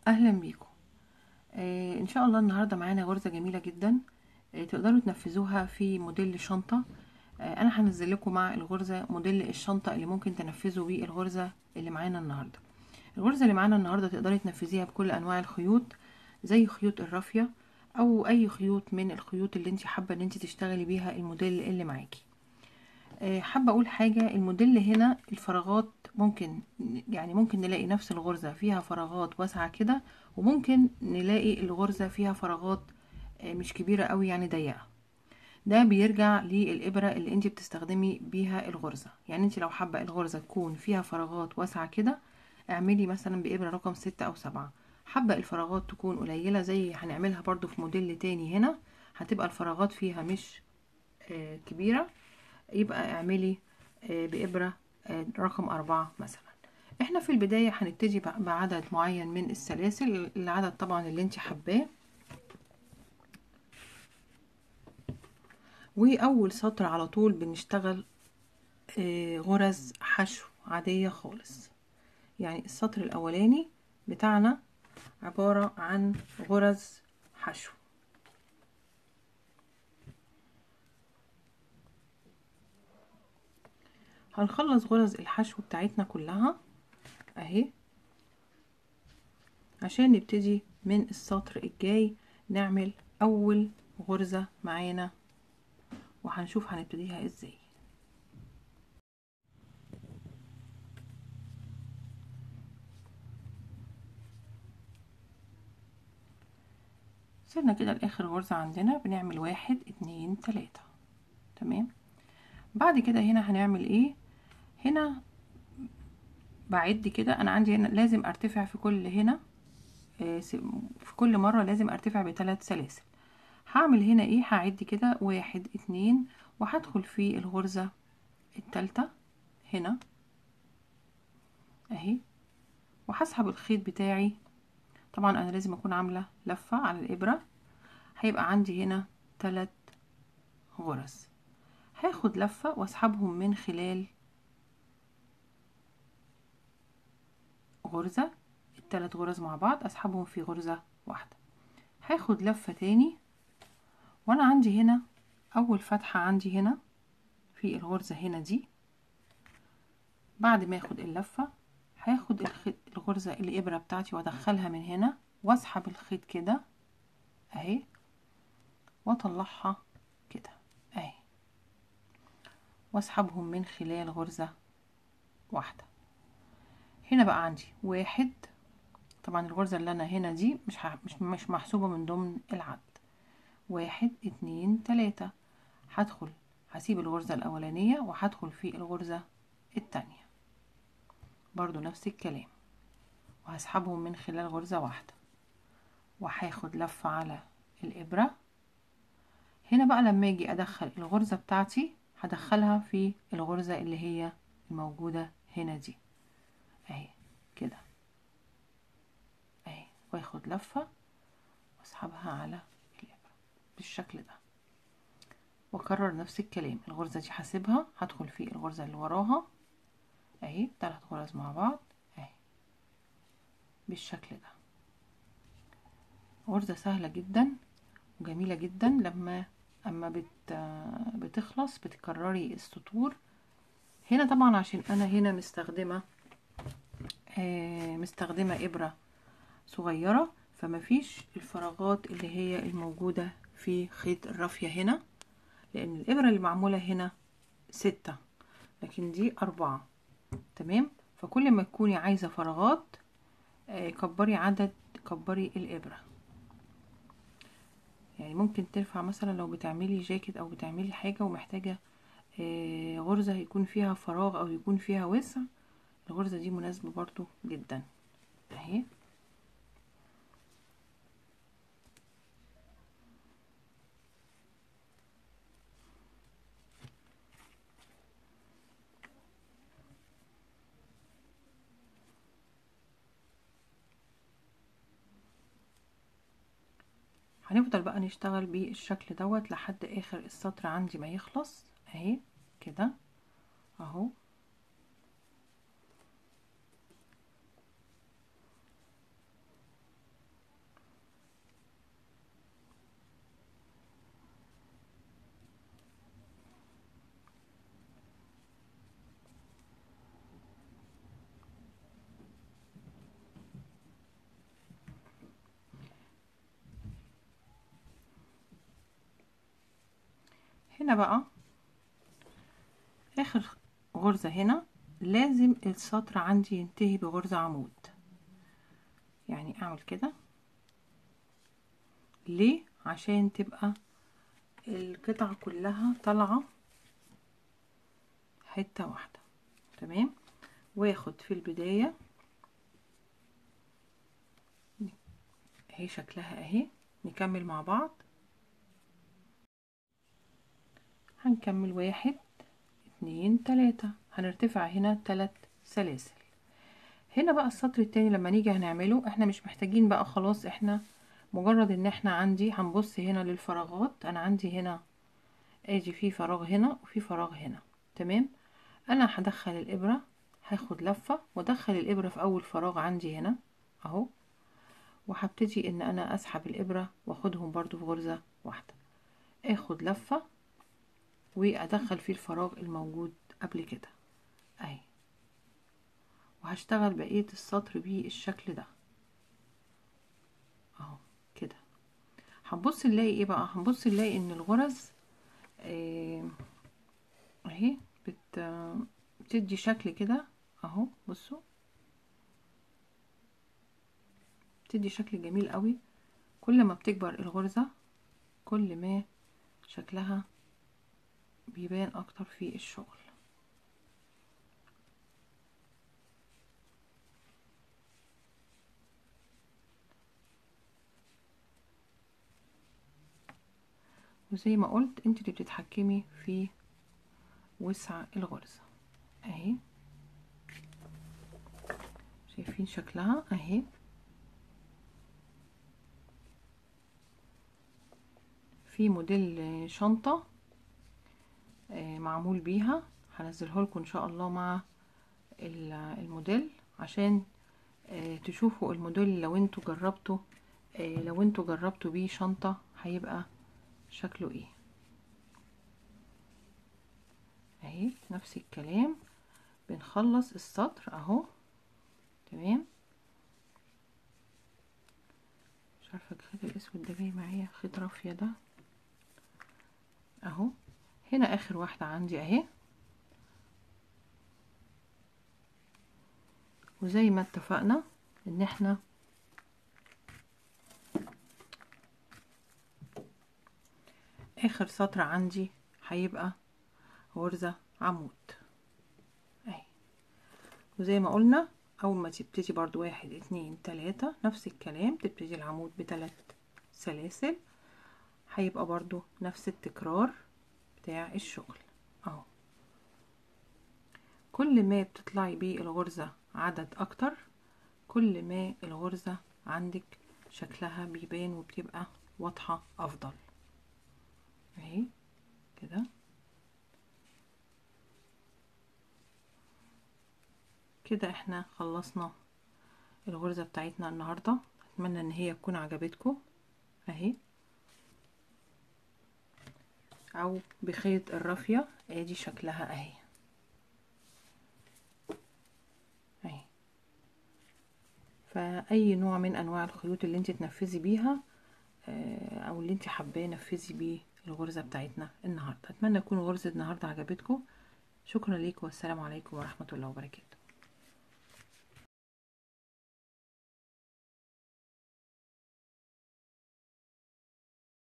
اهلا بيكم آه ان شاء الله النهارده معانا غرزه جميله جدا آه تقدروا تنفذوها في موديل شنطه آه انا هنزل لكم مع الغرزه موديل الشنطه اللي ممكن تنفذوا بيه الغرزه اللي معانا النهارده الغرزه اللي معانا النهارده تقدري تنفذيها بكل انواع الخيوط زي خيوط الرافيه او اي خيوط من الخيوط اللي انت حابه ان انت تشتغلي بيها الموديل اللي معاكي آه، حابه اقول حاجه الموديل هنا الفراغات ممكن يعني ممكن نلاقي نفس الغرزه فيها فراغات واسعه كده وممكن نلاقي الغرزه فيها فراغات آه، مش كبيره قوي يعني ضيقه ده بيرجع للابره اللي انت بتستخدمي بيها الغرزه يعني انت لو حابه الغرزه تكون فيها فراغات واسعه كده اعملي مثلا بابره رقم ستة او سبعة حابه الفراغات تكون قليله زي هنعملها برضو في موديل تاني هنا هتبقى الفراغات فيها مش آه، كبيره يبقى اعملي آه، بإبرة آه، رقم أربعة مثلا احنا في البداية هنبتدي بع- بعدد معين من السلاسل العدد طبعا اللي انت حباه وأول سطر على طول بنشتغل آه، غرز حشو عادية خالص يعني السطر الأولاني بتاعنا عبارة عن غرز حشو هنخلص غرز الحشو بتاعتنا كلها اهي عشان نبتدي من السطر الجاي نعمل اول غرزة معانا وهنشوف هنبتديها ازاي وصلنا كده لاخر غرزة عندنا بنعمل واحد اتنين تلاتة تمام بعد كده هنا هنعمل ايه هنا بعد كده انا عندي هنا لازم ارتفع في كل هنا آه، س- في كل مرة لازم ارتفع بثلاث سلاسل هعمل هنا ايه هعد كده واحد اتنين وهدخل في الغرزة التالتة هنا اهي وهسحب الخيط بتاعي طبعا انا لازم اكون عاملة لفة على الابرة هيبقى عندي هنا تلات غرز هاخد لفة واسحبهم من خلال غرزة التلات غرز مع بعض اسحبهم في غرزة واحدة هاخد لفة تاني وانا عندي هنا اول فتحة عندي هنا في الغرزة هنا دي بعد ما اخد اللفة هاخد الخيط الغرزة الابرة بتاعتي وادخلها من هنا واسحب الخيط كده اهي واطلعها كده اهي واسحبهم من خلال غرزة واحدة هنا بقى عندي واحد طبعا الغرزة اللي انا هنا دي مش ح- مش مش محسوبة من ضمن العد واحد اتنين تلاتة هدخل هسيب الغرزة الاولانية وهدخل في الغرزة التانية برضو نفس الكلام وهسحبهم من خلال غرزة واحدة وهاخد لفة على الابرة هنا بقى لما اجي ادخل الغرزة بتاعتي هدخلها في الغرزة اللي هي الموجودة هنا دي اهي كده اهي واخد لفة واسحبها على الابرة بالشكل ده واكرر نفس الكلام الغرزة دي هسيبها هدخل في الغرزة اللي وراها اهي تلات غرز مع بعض اهي بالشكل ده غرزة سهلة جدا وجميلة جدا لما اما بت بتخلص بتكرري السطور هنا طبعا عشان انا هنا مستخدمة آه، مستخدمة ابرة صغيرة فمفيش الفراغات اللي هي الموجودة في خيط الرافية هنا لان الابرة اللي معمولة هنا ستة لكن دي اربعة تمام فكل ما تكوني عايزة فراغات آه، كبري عدد كبري الابرة يعني ممكن ترفع مثلا لو بتعملي جاكيت او بتعملي حاجة ومحتاجة آه، غرزة يكون فيها فراغ او يكون فيها وسع الغرزة دي مناسبة برضو جدا اهي هنفضل بقى نشتغل بالشكل دوت لحد اخر السطر عندي ما يخلص اهي كده اهو هنا بقى اخر غرزة هنا لازم السطر عندي ينتهي بغرزة عمود يعني اعمل كده ليه عشان تبقى القطعة كلها طالعة حتة واحدة تمام واخد في البداية اهي شكلها اهي نكمل مع بعض هنكمل واحد اتنين تلاتة هنرتفع هنا تلات سلاسل هنا بقى السطر التاني لما نيجي هنعمله احنا مش محتاجين بقى خلاص احنا مجرد ان احنا عندي هنبص هنا للفراغات انا عندي هنا ادي في فراغ هنا وفي فراغ هنا تمام انا هدخل الابرة هاخد لفة وادخل الابرة في اول فراغ عندي هنا اهو وهبتدي ان انا اسحب الابرة واخدهم برضو في غرزة واحدة اخد لفة وادخل فيه الفراغ الموجود قبل كده اهي وهشتغل بقية السطر بالشكل ده اهو كده هنبص نلاقي ايه بقى هنبص نلاقي ان الغرز آه، اهي بت بتدي شكل كده اهو بصوا بتدي شكل جميل قوي كل ما بتكبر الغرزة كل ما شكلها بيبان اكتر في الشغل وزي ما قلت انت اللي بتتحكمي في وسع الغرزة اهي شايفين شكلها اهي في موديل شنطة آه، معمول بيها هنزله لكم ان شاء الله مع ال- الموديل عشان آه، تشوفوا الموديل لو انتوا جربتوا آه، لو انتوا جربتوا بيه شنطة هيبقى شكله ايه اهي نفس الكلام بنخلص السطر اهو تمام مش عارفه الخيط الاسود ده جاي معايا خيط رافيه ده اهو هنا اخر واحده عندي اهي وزي ما اتفقنا ان احنا اخر سطر عندي هيبقى غرزة عمود اهي وزي ما قلنا اول ما تبتدي برضو واحد اتنين تلاتة نفس الكلام تبتدي العمود بتلات سلاسل هيبقى برضو نفس التكرار بتاع الشغل اهو كل ما بتطلعي بيه الغرزة عدد اكتر كل ما الغرزة عندك شكلها بيبان وبتبقى واضحة افضل اهي كده كده احنا خلصنا الغرزة بتاعتنا النهاردة اتمنى ان هي تكون عجبتكم اهي او بخيط الرافية ادي شكلها اهي اهي فاي نوع من انواع الخيوط اللي انت تنفذي بيها آه، او اللي انت حباه نفذي بيه الغرزة بتاعتنا النهاردة اتمنى تكون غرزة النهاردة عجبتكم شكرا ليكم والسلام عليكم ورحمة الله وبركاته